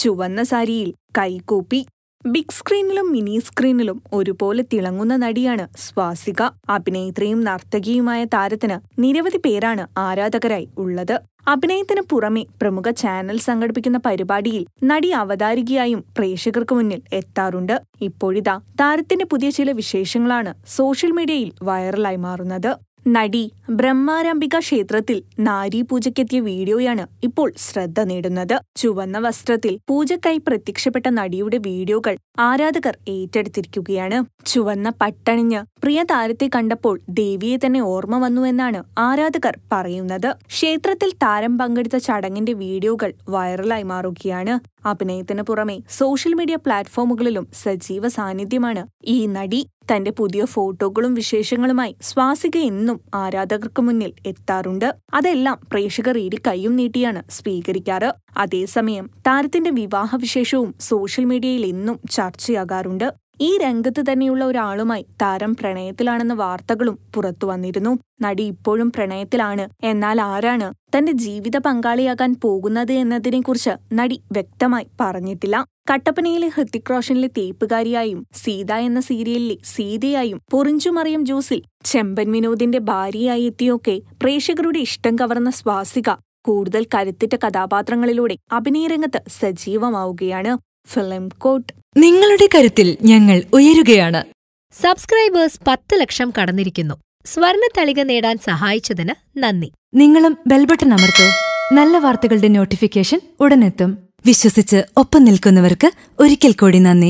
ചുവന്ന സാരിയിൽ കൈകൂപ്പി ബിഗ് സ്ക്രീനിലും മിനി സ്ക്രീനിലും ഒരുപോലെ തിളങ്ങുന്ന നടിയാണ് സ്വാസിക അഭിനേത്രിയും നർത്തകിയുമായ താരത്തിന് നിരവധി പേരാണ് ആരാധകരായി ഉള്ളത് അഭിനയത്തിന് പുറമെ പ്രമുഖ ചാനൽ സംഘടിപ്പിക്കുന്ന പരിപാടിയിൽ നടി അവതാരികയായും പ്രേക്ഷകർക്ക് മുന്നിൽ എത്താറുണ്ട് ഇപ്പോഴിതാ താരത്തിന്റെ പുതിയ ചില വിശേഷങ്ങളാണ് സോഷ്യൽ മീഡിയയിൽ വൈറലായി മാറുന്നത് നടി ബ്രഹ്മാരംബിക ക്ഷേത്രത്തിൽ നാരീ പൂജയ്ക്കെത്തിയ വീഡിയോയാണ് ഇപ്പോൾ ശ്രദ്ധ നേടുന്നത് ചുവന്ന വസ്ത്രത്തിൽ പൂജക്കായി പ്രത്യക്ഷപ്പെട്ട നടിയുടെ വീഡിയോകൾ ആരാധകർ ഏറ്റെടുത്തിരിക്കുകയാണ് ചുവന്ന പട്ടണിഞ്ഞ് പ്രിയ താരത്തെ കണ്ടപ്പോൾ ദേവിയെ തന്നെ ഓർമ്മ വന്നുവെന്നാണ് ആരാധകർ പറയുന്നത് ക്ഷേത്രത്തിൽ താരം പങ്കെടുത്ത ചടങ്ങിന്റെ വീഡിയോകൾ വൈറലായി മാറുകയാണ് അഭിനയത്തിന് പുറമെ സോഷ്യൽ മീഡിയ പ്ലാറ്റ്ഫോമുകളിലും സജീവ സാന്നിധ്യമാണ് ഈ നടി തന്റെ പുതിയ ഫോട്ടോകളും വിശേഷങ്ങളുമായി സ്വാസിക എന്നും ആരാധകർക്ക് മുന്നിൽ എത്താറുണ്ട് അതെല്ലാം പ്രേക്ഷകർ ഇരു കൈയും നീട്ടിയാണ് സ്വീകരിക്കാറ് അതേസമയം താരത്തിന്റെ വിവാഹവിശേഷവും സോഷ്യൽ മീഡിയയിൽ എന്നും ചർച്ചയാകാറുണ്ട് ഈ രംഗത്ത് തന്നെയുള്ള ഒരാളുമായി താരം പ്രണയത്തിലാണെന്ന വാർത്തകളും പുറത്തു വന്നിരുന്നു നടി ഇപ്പോഴും പ്രണയത്തിലാണ് എന്നാൽ ആരാണ് തന്റെ ജീവിത പങ്കാളിയാകാൻ പോകുന്നത് എന്നതിനെക്കുറിച്ച് നടി വ്യക്തമായി പറഞ്ഞിട്ടില്ല കട്ടപ്പനയിലെ ഹൃത്തിക് റോഷനിലെ തേപ്പുകാരിയായും സീത എന്ന സീരിയലിലെ സീതയായും പൊറിഞ്ചുമറിയം ജ്യൂസിൽ ചെമ്പൻ വിനോദിന്റെ ഭാര്യയായി എത്തിയൊക്കെ പ്രേക്ഷകരുടെ ഇഷ്ടം കവർന്ന സ്വാസിക കൂടുതൽ കരുത്തിട്ട കഥാപാത്രങ്ങളിലൂടെ അഭിനയരംഗത്ത് സജീവമാവുകയാണ് ഫിലിം കോട്ട് നിങ്ങളുടെ കരുത്തിൽ ഞങ്ങൾ ഉയരുകയാണ് സബ്സ്ക്രൈബേഴ്സ് പത്ത് ലക്ഷം കടന്നിരിക്കുന്നു സ്വർണ തളിക നേടാൻ സഹായിച്ചതിന് നന്ദി നിങ്ങളും ബെൽബട്ടൺ അമർത്തോ നല്ല വാർത്തകളുടെ നോട്ടിഫിക്കേഷൻ ഉടനെത്തും വിശ്വസിച്ച് ഒപ്പം നിൽക്കുന്നവർക്ക് ഒരിക്കൽ കൂടി നന്ദി